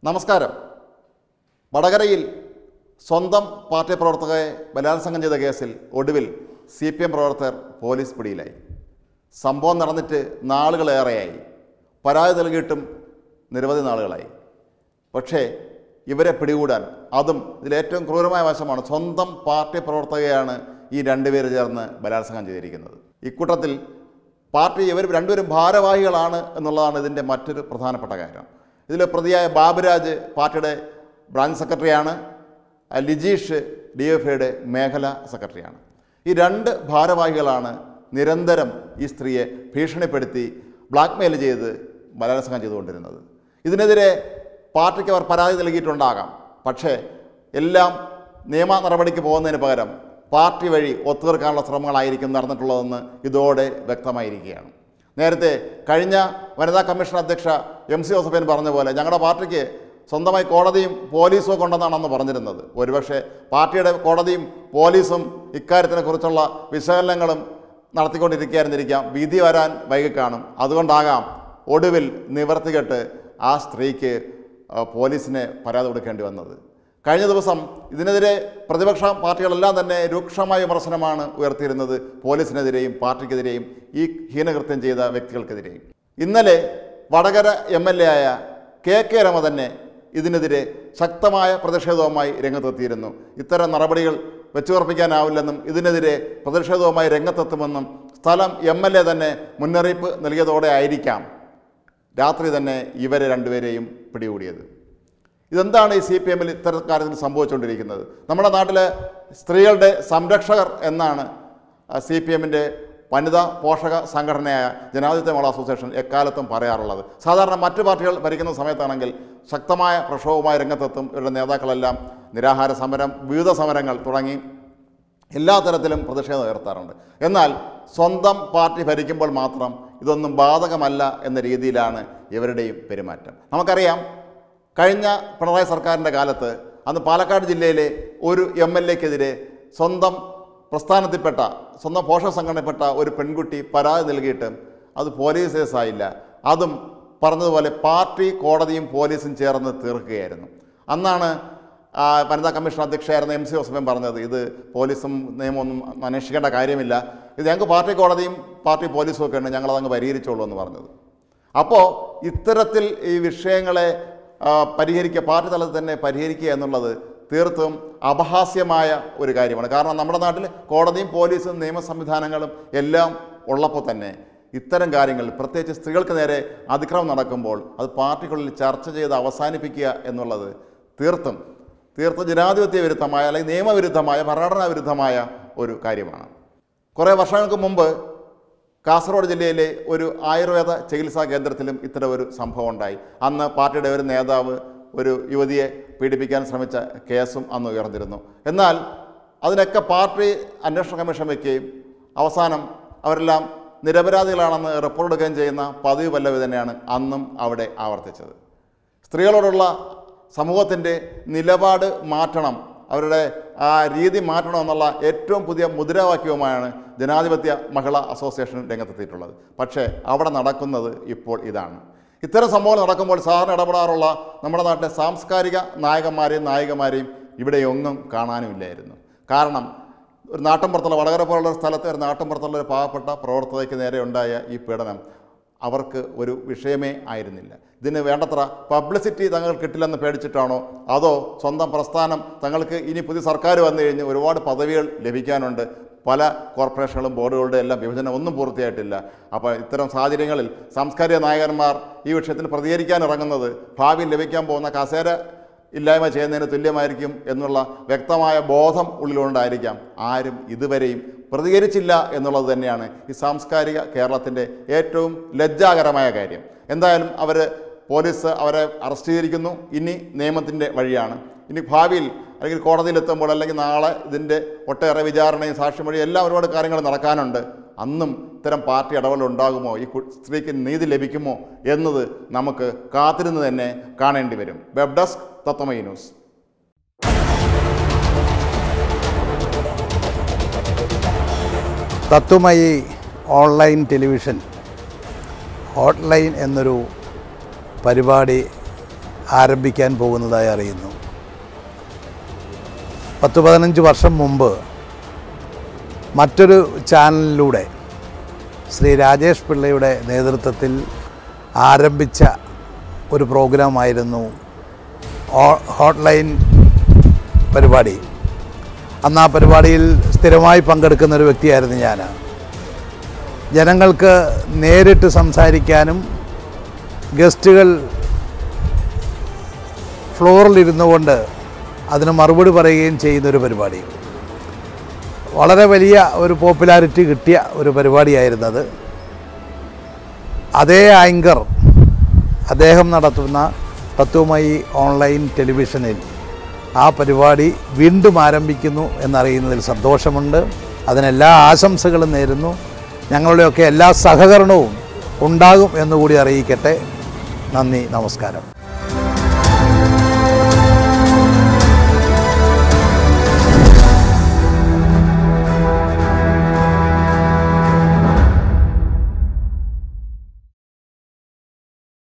നമസ്കാരം വടകരയിൽ സ്വന്തം പാർട്ടി പ്രവർത്തകരെ ബലാത്സംഗം ചെയ്ത കേസിൽ ഒടുവിൽ സി പി എം പ്രവർത്തകർ പോലീസ് പിടിയിലായി സംഭവം നടന്നിട്ട് നാളുകളേറെയായി പരാതി നൽകിയിട്ടും നിരവധി നാളുകളായി പക്ഷേ ഇവരെ പിടികൂടാൻ അതും ഇതിലേറ്റവും ക്രൂരമായ വശമാണ് സ്വന്തം പാർട്ടി പ്രവർത്തകയാണ് ഈ രണ്ടുപേര് ചേർന്ന് ബലാത്സംഗം ചെയ്തിരിക്കുന്നത് ഇക്കൂട്ടത്തിൽ പാർട്ടി ഇവർ രണ്ടുപേരും ഭാരവാഹികളാണ് എന്നുള്ളതാണ് ഇതിൻ്റെ മറ്റൊരു പ്രധാനപ്പെട്ട കാര്യം ഇതിൽ പ്രതിയായ ബാബുരാജ് പാർട്ടിയുടെ ബ്രാഞ്ച് സെക്രട്ടറിയാണ് ആ ലിജീഷ് ഡി എഫ് ഐയുടെ മേഖല സെക്രട്ടറിയാണ് ഈ രണ്ട് ഭാരവാഹികളാണ് നിരന്തരം ഈ സ്ത്രീയെ ഭീഷണിപ്പെടുത്തി ബ്ലാക്ക്മെയിൽ ചെയ്ത് ബലാത്സംഗം ചെയ്തുകൊണ്ടിരുന്നത് ഇതിനെതിരെ പാർട്ടിക്ക് അവർ പരാതി നൽകിയിട്ടുണ്ടാകാം പക്ഷേ എല്ലാം നിയമ നടപടിക്ക് പോകുന്നതിന് പകരം പാർട്ടി വഴി ഒത്തുതീർക്കാനുള്ള ശ്രമങ്ങളായിരിക്കും നടന്നിട്ടുള്ളതെന്ന് ഇതോടെ വ്യക്തമായിരിക്കുകയാണ് നേരത്തെ കഴിഞ്ഞ വനിതാ കമ്മീഷൻ അധ്യക്ഷ എം സി ജോസഫൈൻ പറഞ്ഞ പോലെ ഞങ്ങളുടെ പാർട്ടിക്ക് സ്വന്തമായി കോടതിയും പോലീസും ഒക്കെ ഉണ്ടെന്നാണ് അന്ന് പറഞ്ഞിരുന്നത് ഒരുപക്ഷെ പാർട്ടിയുടെ കോടതിയും പോലീസും ഇക്കാര്യത്തിനെ കുറിച്ചുള്ള വിശകലനങ്ങളും നടത്തിക്കൊണ്ടിരിക്കുകയായിരുന്നിരിക്കാം വിധി വരാൻ വൈകി കാണും അതുകൊണ്ടാകാം ഒടുവിൽ നിവർത്തികെട്ട് ആ സ്ത്രീക്ക് ആ, പോലീസിനെ പരാതി കൊടുക്കേണ്ടി വന്നത് കഴിഞ്ഞ ദിവസം ഇതിനെതിരെ പ്രതിപക്ഷ പാർട്ടികളെല്ലാം തന്നെ രൂക്ഷമായ വിമർശനമാണ് ഉയർത്തിയിരുന്നത് പോലീസിനെതിരെയും പാർട്ടിക്കെതിരെയും ഈ ഹീനകൃത്യം ചെയ്ത വ്യക്തികൾക്കെതിരെയും ഇന്നലെ വടകര എം എൽ എ ആയ കെ കെ രമ തന്നെ ഇതിനെതിരെ ശക്തമായ പ്രതിഷേധവുമായി രംഗത്തെത്തിയിരുന്നു ഇത്തരം നടപടികൾ വെച്ചുറപ്പിക്കാനാവില്ലെന്നും ഇതിനെതിരെ പ്രതിഷേധവുമായി രംഗത്തെത്തുമെന്നും സ്ഥലം എം എൽ എ തന്നെ മുന്നറിയിപ്പ് നൽകിയതോടെ ആയിരിക്കാം രാത്രി തന്നെ ഇവരെ രണ്ടുപേരെയും പിടികൂടിയത് ഇതെന്താണ് ഈ സി പി എമ്മിൽ ഇത്തരം കാര്യത്തിൽ സംഭവിച്ചുകൊണ്ടിരിക്കുന്നത് നമ്മുടെ നാട്ടിലെ സ്ത്രീകളുടെ സംരക്ഷകർ എന്നാണ് സി പി എമ്മിൻ്റെ വനിതാ പോഷക സംഘടനയായ ജനാധിപത്യ മോള അസോസിയേഷൻ എക്കാലത്തും പറയാറുള്ളത് സാധാരണ മറ്റ് പാർട്ടികൾ ഭരിക്കുന്ന സമയത്താണെങ്കിൽ ശക്തമായ പ്രക്ഷോഭവുമായി രംഗത്തെത്തും ഇവരുടെ നേതാക്കളെല്ലാം നിരാഹാര സമരം വിവിധ സമരങ്ങൾ തുടങ്ങി എല്ലാ തരത്തിലും പ്രതിഷേധം ഉയർത്താറുണ്ട് എന്നാൽ സ്വന്തം പാർട്ടി ഭരിക്കുമ്പോൾ മാത്രം ഇതൊന്നും ബാധകമല്ല എന്ന രീതിയിലാണ് ഇവരുടെയും പെരുമാറ്റം നമുക്കറിയാം കഴിഞ്ഞ പിണറായി സർക്കാരിൻ്റെ കാലത്ത് അന്ന് പാലക്കാട് ജില്ലയിലെ ഒരു എം എൽ എക്കെതിരെ സ്വന്തം പ്രസ്ഥാനത്തിൽപ്പെട്ട സ്വന്തം പോഷക സംഘടനപ്പെട്ട ഒരു പെൺകുട്ടി പരാതി നൽകിയിട്ട് അത് പോലീസ് കേസായില്ല അതും പറഞ്ഞതുപോലെ പാർട്ടി കോടതിയും പോലീസും ചേർന്ന് തീർക്കുകയായിരുന്നു അന്നാണ് ആ, വനിതാ കമ്മീഷൻ അധ്യക്ഷയായിരുന്ന എം സി ജോസഫൻ പറഞ്ഞത് ഇത് പോലീസും നിയമമൊന്നും അന്വേഷിക്കേണ്ട കാര്യമില്ല ഇത് ഞങ്ങൾക്ക് പാർട്ടി കോടതിയും പാർട്ടി പോലീസും ഒക്കെ ഉണ്ട് ഞങ്ങളതങ്ങ് പരിഹരിച്ചോളൂ എന്ന് പറഞ്ഞത് അപ്പോൾ ഇത്തരത്തിൽ ഈ വിഷയങ്ങളെ ആ, പരിഹരിക്കുക പാർട്ടി തലത്തിൽ തന്നെ പരിഹരിക്കുക എന്നുള്ളത് തീർത്തും അപഹാസ്യമായ ഒരു കാര്യമാണ് കാരണം നമ്മുടെ നാട്ടിൽ കോടതിയും പോലീസും നിയമ സംവിധാനങ്ങളും എല്ലാം ഉള്ളപ്പോൾ തന്നെ ഇത്തരം കാര്യങ്ങൾ പ്രത്യേകിച്ച് സ്ത്രീകൾക്ക് നേരെ അതിക്രമം നടക്കുമ്പോൾ അത് പാർട്ടിക്കുള്ളിൽ ചർച്ച ചെയ്ത് അവസാനിപ്പിക്കുക എന്നുള്ളത് തീർത്തും തീർത്തും ജനാധിപത്യ വിരുദ്ധമായ അല്ലെങ്കിൽ നിയമവിരുദ്ധമായ ഭരണഘടനാ വിരുദ്ധമായ ഒരു കാര്യമാണ് കുറേ വർഷങ്ങൾക്ക് മുമ്പ് കാസർഗോഡ് ജില്ലയിലെ ഒരു ആയുർവേദ ചികിത്സാ കേന്ദ്രത്തിലും ഇത്തരം ഒരു സംഭവം ഉണ്ടായി അന്ന് പാർട്ടിയുടെ ഒരു നേതാവ് ഒരു യുവതിയെ പീഡിപ്പിക്കാൻ ശ്രമിച്ച കേസും അന്ന് ഉയർന്നിരുന്നു എന്നാൽ അതിനൊക്കെ പാർട്ടി അന്വേഷണ കമ്മീഷൻ വയ്ക്കുകയും അവസാനം അവരെല്ലാം നിരപരാധികളാണെന്ന് റിപ്പോർട്ട് എടുക്കുകയും ചെയ്യുന്ന പതിവ് പല്ലവി തന്നെയാണ് അന്നും അവിടെ ആവർത്തിച്ചത് സ്ത്രീകളോടുള്ള സമൂഹത്തിൻ്റെ നിലപാട് മാറ്റണം അവരുടെ ആ രീതി മാറ്റണം എന്നുള്ള ഏറ്റവും പുതിയ മുദ്രാവാക്യവുമായാണ് ജനാധിപത്യ മഹിളാ അസോസിയേഷൻ രംഗത്തെത്തിയിട്ടുള്ളത് പക്ഷേ അവിടെ നടക്കുന്നത് ഇപ്പോൾ ഇതാണ് ഇത്തരം സംഭവങ്ങൾ നടക്കുമ്പോൾ സാധാരണ ഇടപെടാറുള്ള നമ്മുടെ നാട്ടിലെ സാംസ്കാരിക നായകന്മാരെയും നായികമാരെയും ഇവിടെ ഒന്നും കാണാനുമില്ലായിരുന്നു കാരണം ഒരു നാട്ടിൻപുറത്തുള്ള വടകര പോലുള്ള ഒരു സ്ഥലത്ത് ഒരു നാട്ടിൻപുറത്തുള്ള ഒരു പാവപ്പെട്ട പ്രവർത്തകയ്ക്ക് നേരെ ഉണ്ടായ ഈ പീഡനം അവർക്ക് ഒരു വിഷയമേ ആയിരുന്നില്ല ഇതിന് വേണ്ടത്ര പബ്ലിസിറ്റി തങ്ങൾ കിട്ടില്ലെന്ന് പേടിച്ചിട്ടാണോ അതോ സ്വന്തം പ്രസ്ഥാനം തങ്ങൾക്ക് ഇനി പുതിയ സർക്കാർ വന്നു കഴിഞ്ഞ് ഒരുപാട് പദവികൾ ലഭിക്കാനുണ്ട് പല കോർപ്പറേഷനുകളും ബോർഡുകളുടെ എല്ലാം വിഭജനം ഒന്നും പൂർത്തിയായിട്ടില്ല അപ്പോൾ ഇത്തരം സാഹചര്യങ്ങളിൽ സാംസ്കാരിക നായകന്മാർ ഈ വിഷയത്തിൽ പ്രതികരിക്കാൻ ഇറങ്ങുന്നത് ഭാവിയിൽ ലഭിക്കാൻ പോകുന്ന കസേര ഇല്ലായ്മ ചെയ്യുന്നതിന് തുല്യമായിരിക്കും എന്നുള്ള വ്യക്തമായ ബോധം ഉള്ളിലുണ്ടായിരിക്കാം ആരും ഇതുവരെയും പ്രതികരിച്ചില്ല എന്നുള്ളത് തന്നെയാണ് ഈ സാംസ്കാരിക കേരളത്തിൻ്റെ ഏറ്റവും ലജ്ജാകരമായ കാര്യം എന്തായാലും അവർ പോലീസ് അവരെ അറസ്റ്റ് ചെയ്തിരിക്കുന്നു ഇനി നിയമത്തിൻ്റെ വഴിയാണ് ഇനി ഭാവിയിൽ അല്ലെങ്കിൽ കോടതിയിലെത്തുമ്പോൾ അല്ലെങ്കിൽ നാളെ ഇതിൻ്റെ ഒട്ടേറെ വിചാരണയും സാക്ഷിമൊഴിയും എല്ലാം ഒരുപാട് കാര്യങ്ങൾ നടക്കാനുണ്ട് അന്നും ഇത്തരം പാർട്ടി ഇടപെടൽ ഉണ്ടാകുമോ ഈ കു- സ്ത്രീക്ക് നീതി ലഭിക്കുമോ എന്നത് നമുക്ക് കാത്തിരുന്ന് തന്നെ കാണേണ്ടി വരും web desk Tatwamayi news Tatwamayi online television hotline എന്നൊരു പരിപാടി ആരംഭിക്കാൻ പോകുന്നതായി അറിയുന്നു പത്ത് പതിനഞ്ച് വർഷം മുമ്പ് മറ്റൊരു ചാനലിലൂടെ ശ്രീ രാജേഷ് പിള്ളയുടെ നേതൃത്വത്തിൽ ആരംഭിച്ച ഒരു പ്രോഗ്രാമായിരുന്നു ഓ- ഹോട്ട്ലൈൻ പരിപാടി അന്ന് ആ പരിപാടിയിൽ സ്ഥിരമായി പങ്കെടുക്കുന്ന ഒരു വ്യക്തിയായിരുന്നു ഞാൻ ജനങ്ങൾക്ക് നേരിട്ട് സംസാരിക്കാനും ഗസ്റ്റുകൾ ഫ്ലോറിലിരുന്നു കൊണ്ട് അതിന് മറുപടി പറയുകയും ചെയ്യുന്നൊരു പരിപാടി വളരെ വലിയ ഒരു പോപ്പുലാരിറ്റി കിട്ടിയ ഒരു പരിപാടിയായിരുന്നത് അതേ ആങ്കർ അദ്ദേഹം നടത്തുന്ന തത്വമയി ഓൺലൈൻ ടെലിവിഷനിൽ ആ പരിപാടി വീണ്ടും ആരംഭിക്കുന്നു എന്നറിയുന്നതിൽ സന്തോഷമുണ്ട് അതിനെല്ലാ ആശംസകളും നേരുന്നു ഞങ്ങളുടെയൊക്കെ എല്ലാ സഹകരണവും ഉണ്ടാകും എന്നുകൂടി അറിയിക്കട്ടെ നന്ദി നമസ്കാരം